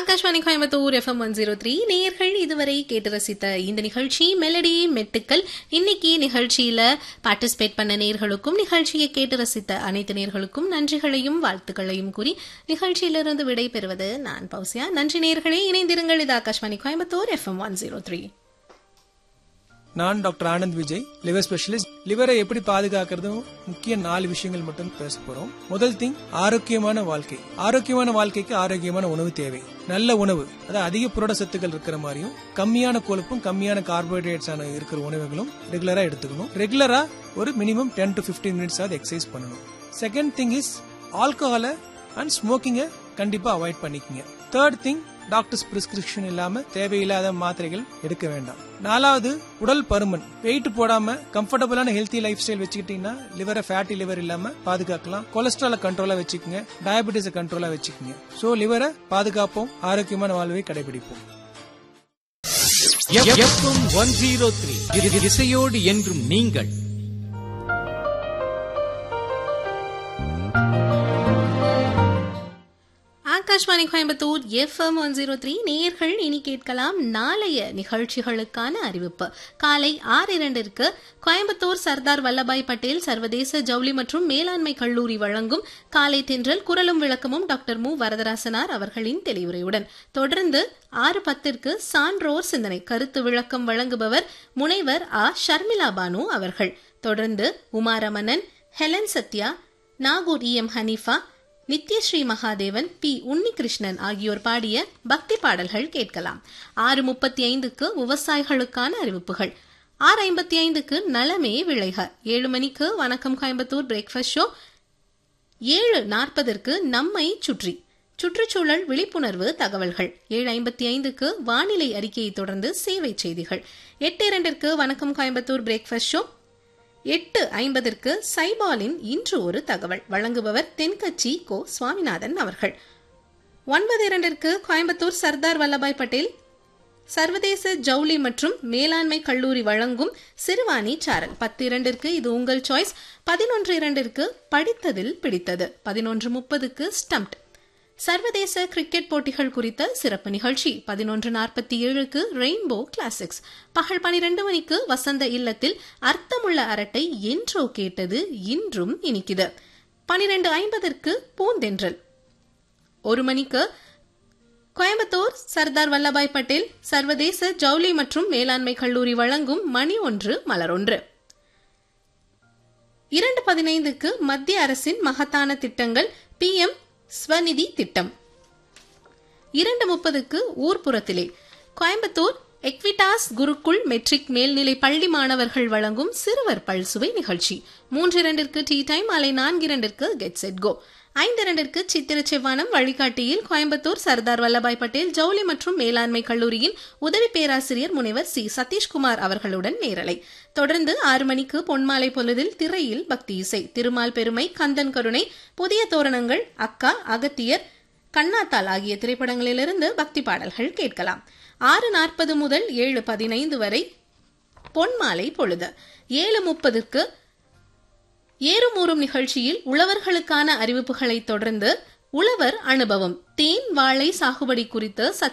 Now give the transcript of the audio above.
Akashvani Coimbatore FM one zero three நேயர்கள் இதுவரை கேட்டு ரசித்த இந்த நிகழ்ச்சி மெலடி மெட்டுக்கள் இன்னைக்கு நிகழ்ச்சியில பார்ட்டிசிபேட் பண்ண நேர்களுக்கும் நிகழ்ச்சியை கேட்டு ரசித்த அனைத்து நேர்களுக்கும் நன்றிகளையும் வாழ்த்துக்களையும் கூறி நிகழ்ச்சியிலிருந்து விடை பெறுவது நான் பௌசியா நன்றி நேர்களே இணைந்திருங்கள் இது Akashvani Coimbatore FM one zero three நான் doctor Anand Vijay liver specialist லிவரை எப்படி பாதுகாக்கிறதும் முக்கிய நாலு விஷயங்கள் மட்டும் பேச போறோம் முதல் திங் ஆரோக்கியமான வாழ்க்கை ஆரோக்கியமான வாழ்க்கைக்கு ஆரோக்கியமான உணவு தேவை நல்ல உணவு அதாவது அதிக புரட சத்துக்கள் இருக்கிற மாதிரியும் கம்மியான கொழுப்பும் கம்மியான கார்போஹைட்ரேட்ஸ் ஆன இருக்கிற உணவுகளும் ரெகுலரா எடுத்துக்கணும் ரெகுலரா ஒரு minimum ten to fifteen minutes ஆகுது எக்ஸசைஸ் பண்ணணும் செகண்ட் திங் இஸ் ஆல்கஹாலை அண்ட் ஸ்மோக்கிங்கை கண்டிப்பா அவாய்ட் பண்ணிக்கங்க தேர்ட் திங் டாக்டர்ஸ் பிரிஸ்கிரிப்ஷன் இல்லாம தேவையில்லாத மாத்திரைகள் எடுக்க வேண்டாம் நாலாவது உடல் பருமன் வெயிட் போடாம கம்ஃபர்டபுளான ஹெல்த்தி லைஃப் ஸ்டைல் வச்சுக்கிட்டீங்கன்னா லிவரை ஃபேட்டி லிவர் இல்லாம பாதுகாக்கலாம் கொலஸ்ட்ரால கண்ட்ரோலா வச்சுக்கோங்க டயபெட்டிஸை கண்ட்ரோலா வச்சுக்கோங்க சோ லிவரை பாதுகாப்போம் ஆரோக்கியமான வாழ்வை கடைபிடிப்போம் எஃப்எம் ஒன் ஜீரோ த்ரீ இசையோடு என்றும் நீங்கள் Akashvani Coimbatore FM one zero three நேயர்கள் இனி கேட்கலாம் நாளைய நிகழ்ச்சிகளுக்கான அறிவிப்பு காலை ஆறு இரண்டிற்கு கோயம்புத்தூர் சர்தார் வல்லபாய் பட்டேல் சர்வதேச ஜவுளி மற்றும் மேலாண்மை கல்லூரி வழங்கும் காலை தென்றல் குரலும் விளக்கமும் டாக்டர் மு வரதராசனார் அவர்களின் தெளிவுரையுடன் தொடர்ந்து ஆறு பத்திற்கு சான்றோர் சிந்தனை கருத்து விளக்கம் வழங்குபவர் முனைவர் ஆ ஷர்மிளா பானு அவர்கள் தொடர்ந்து Uma Ramanan Helen Sathya Nagore E M Hanifa Nithyasree Mahadevan P Unnikrishnan ஆகியோர் பாடிய பக்தி பாடல்கள் கேட்கலாம் ஆறு முப்பத்தி ஐந்துக்கு விவசாயிகளுக்கான அறிவிப்புகள் ஆறு ஐம்பத்தி ஐந்துக்கு நலமே விளைக ஏழு மணிக்கு வணக்கம் கோயம்புத்தூர் பிரேக்ஃபாஸ்ட் ஷோ ஏழு நாற்பதற்கு நம்மை சுற்றி சுற்றுச்சூழல் விழிப்புணர்வு தகவல்கள் ஏழு ஐம்பத்தி ஐந்துக்கு வானிலை அறிக்கையை தொடர்ந்து சேவை செய்திகள் எட்டு இரண்டிற்கு வணக்கம் கோயம்புத்தூர் பிரேக்ஃபாஸ்ட் ஷோ எட்டு ஐம்பதற்கு சைபாலின் இன்று ஒரு தகவல் வழங்குபவர் தென்கட்சி கோ சுவாமிநாதன் அவர்கள் ஒன்பது இரண்டிற்கு கோயம்புத்தூர் சர்தார் வல்லபாய் பட்டேல் சர்வதேச ஜவுளி மற்றும் மேலாண்மை கல்லூரி வழங்கும் சிறுவாணி சாரல் பத்து இரண்டிற்கு இது உங்கள் சாய்ஸ் பதினொன்று இரண்டிற்கு படித்ததில் பிடித்தது பதினொன்று முப்பதுக்கு ஸ்டம்ப்ட் சர்வதேச கிரிக்கெட் போட்டிகள் குறித்த சிறப்பு நிகழ்ச்சி பதினொன்று நாற்பத்தி ஏழுக்கு ரெயின்போ கிளாசிக்ஸ் பகல் பனிரெண்டு மணிக்கு வசந்த இல்லத்தில் அர்த்தமுள்ள அரட்டை என்றோ கேட்டது இன்றும் இனிக்குது பனிரெண்டு ஐம்பதற்கு பூந்தென்றல் ஒரு மணிக்கு கோயம்புத்தூர் சர்தார் வல்லபாய் பட்டேல் சர்வதேச ஜவுளி மற்றும் மேலாண்மை கல்லூரி வழங்கும் மணி ஒன்று மலர் ஒன்று இரண்டு பதினைந்துக்கு மத்திய அரசின் மகத்தான திட்டங்கள் பி எம் ஸ்வநிதி திட்டம் இரண்டு முப்பதுக்கு ஊர்ப்புறத்திலே கோயம்புத்தூர் எக்விடாஸ் குருக்குள் மெட்ரிக் மேல்நிலை பள்ளி மாணவர்கள் வழங்கும் சிறுவர் பல்சுவை நிகழ்ச்சி மூன்று இரண்டிற்கு டீ டைம் மாலை நான்கு இரண்டிற்கு கெட் செட் கோ ஐந்து இரண்டிற்கு சித்திர செவ்வானம் வழிகாட்டியில் கோயம்புத்தூர் சர்தார் வல்லபாய் பட்டேல் ஜவுளி மற்றும் மேலாண்மை கல்லூரியின் உதவி பேராசிரியர் முனைவர் சி சதீஷ்குமார் அவர்களுடன் நேரலை தொடர்ந்து ஆறு மணிக்கு பொன்மாலை பொழுதில் திரையில் பக்தி இசை திருமால் பெருமை கந்தன் கருணை புதிய தோரணங்கள் அக்கா அகத்தியர் கண்ணாத்தால் ஆகிய திரைப்படங்களிலிருந்து பக்தி பாடல்கள் கேட்கலாம் ஆறு நாற்பது முதல் ஏழு பதினைந்து வரை பொன்மாலை பொழுது ஏழு முப்பதுக்கு ஏறுமூறும் நிகழ்ச்சியில் உழவர்களுக்கான அறிவிப்புகளை தொடர்ந்து உழவர் அனுபவம் தேன் வாழை சாகுபடி குறித்து